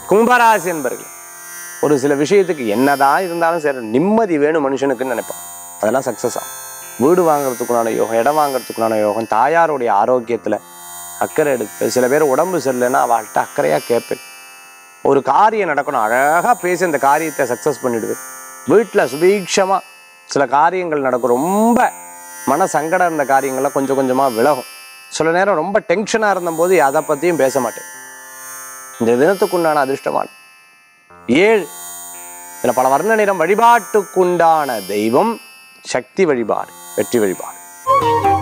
கும்பராசி என்பர்கள் ஒரு சில விஷயத்துக்கு என்னதான் இருந்தாலும் சரி நிம்மதி வேணும் மனுஷனுக்குன்னு நினைப்பான் அதெல்லாம் சக்ஸஸ் ஆகும் வீடு வாங்குறதுக்குண்டான யோகம் இடம் வாங்குறதுக்குண்டான யோகம் தாயாருடைய ஆரோக்கியத்தில் அக்கறை எடுத்து சில பேர் உடம்பு சரியில்லைன்னா அவள்கிட்ட அக்கறையாக கேட்பேன் ஒரு காரியம் நடக்கணும் அழகாக பேசி அந்த காரியத்தை சக்ஸஸ் பண்ணிடுவேன் வீட்டில் சுபீட்சமாக சில காரியங்கள் நடக்கும் ரொம்ப மன சங்கடம் இருந்த காரியங்கள்லாம் கொஞ்சம் கொஞ்சமாக விலகும் சில நேரம் ரொம்ப டென்ஷனாக இருந்தபோது அதை பற்றியும் பேச மாட்டேன் இந்த தினத்துக்குண்டான அதிர்ஷ்டமான ஏழு இதில் பல வர்ண நிறம் வழிபாட்டுக்குண்டான தெய்வம் சக்தி வழிபாடு வெற்றி வழிபாடு